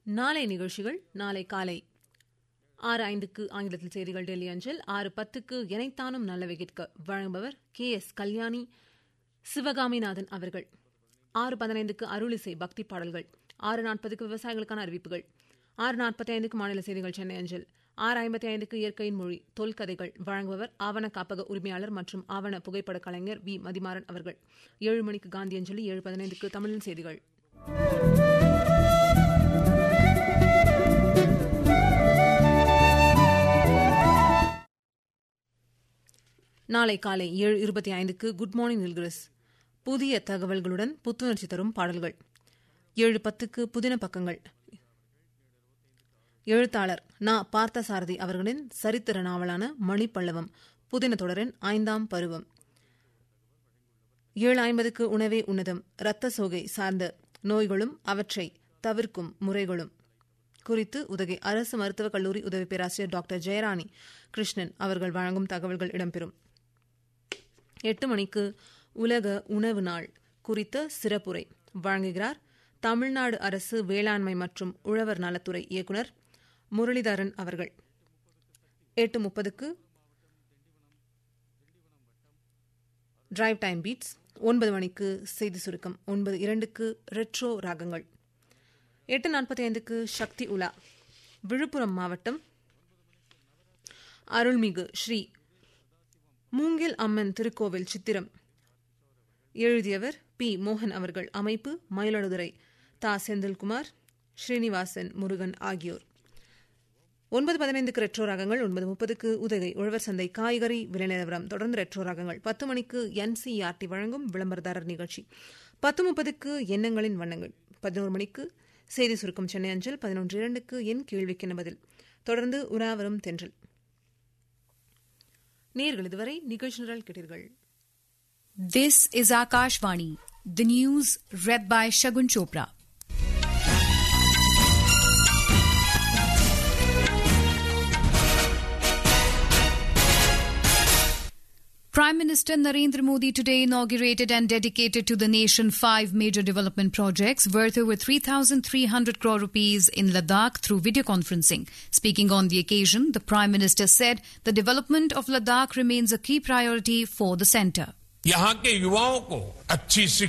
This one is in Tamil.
நாளை நிகழ்ச்சிகள் நாளை காலை ஆறு ஐந்துக்கு ஆங்கிலத்தில் செய்திகள் டெல்லி அஞ்சல் ஆறு பத்துக்கு எனைத்தானும் நல்லவை கேட்க வழங்குபவர் கே எஸ் கல்யாணி சிவகாமிநாதன் அவர்கள் ஆறு பதினைந்துக்கு அருளிசை பக்தி பாடல்கள் ஆறு நாற்பதுக்கு விவசாயிகளுக்கான அறிவிப்புகள் ஆறு நாற்பத்தி ஐந்துக்கு மாநில செய்திகள் சென்னை அஞ்சல் ஆறு ஐம்பத்தி ஐந்துக்கு இயற்கையின் மொழி தொல்கதைகள் வழங்குபவர் ஆவண காப்பக உரிமையாளர் மற்றும் ஆவண புகைப்பட கலைஞர் வி மதிமாறன் அவர்கள் ஏழு மணிக்கு காந்தி அஞ்சலி ஏழு பதினைந்துக்கு தமிழின் செய்திகள் நாளை காலை ஏழு இருபத்தி ஐந்துக்கு குட் மார்னிங் நில்கிரிஸ் புதிய தகவல்களுடன் புத்துணர்ச்சி தரும் பாடல்கள் ஏழு பத்துக்கு புதின பக்கங்கள் எழுத்தாளர் நா பார்த்தசாரதி அவர்களின் சரித்திர நாவலான மணிப்பல்லவம் புதின தொடரின் ஐந்தாம் பருவம் ஏழு ஐம்பதுக்கு உணவே உன்னதம் இரத்த சோகை சார்ந்த நோய்களும் அவற்றை தவிர்க்கும் முறைகளும் குறித்து உதகை அரசு மருத்துவக் கல்லூரி உதவி பேராசிரியர் டாக்டர் ஜெயராணி கிருஷ்ணன் அவர்கள் வழங்கும் தகவல்கள் இடம்பெறும் எட்டு மணிக்கு உலக உணவு நாள் குறித்த சிறப்புரை வழங்குகிறார் தமிழ்நாடு அரசு வேளாண்மை மற்றும் உழவர் நலத்துறை இயக்குநர் முரளிதரன் அவர்கள் எட்டு முப்பதுக்கு டிரைவ் டைம் பீட்ஸ் ஒன்பது மணிக்கு செய்தி சுருக்கம் ஒன்பது இரண்டுக்கு ரெட்ரோ ராகங்கள் எட்டு நாற்பத்தி ஐந்துக்கு சக்தி உலா விழுப்புரம் மாவட்டம் அருள்மிகு ஸ்ரீ மூங்கில் அம்மன் திருக்கோவில் சித்திரம் எழுதியவர் பி மோகன் அவர்கள் அமைப்பு மயிலாடுதுறை தா செந்தில்குமார் ஸ்ரீனிவாசன் முருகன் ஆகியோர் ஒன்பது பதினைந்துக்கு ரெட்ரோ ராகங்கள் ஒன்பது முப்பதுக்கு உதகை உழவர் சந்தை காய்கறி விலை நிலவரம் தொடர்ந்து ரெட்ரோ ராகங்கள் பத்து மணிக்கு என்சிஆர்டி வழங்கும் விளம்பரதாரர் நிகழ்ச்சி பத்து முப்பதுக்கு எண்ணங்களின் வண்ணங்கள் பதினோரு மணிக்கு செய்தி சுருக்கம் சென்னை அஞ்சல் பதினொன்று இரண்டுக்கு என் கேள்விக்கென பதில் தொடர்ந்து உலாவரும் தென்றல் நேர்கள் இதுவரை நிகழ்ச்சி நிரல் கேட்டீர்கள் This is Akashvani, the news read by Shagun Chopra. Prime Minister Narendra Modi today inaugurated and dedicated to the nation five major development projects worth over 3,300 crore rupees in Ladakh through video conferencing. Speaking on the occasion, the Prime Minister said the development of Ladakh remains a key priority for the centre. यहाँ के युवाओं को अच्छी शिक्षा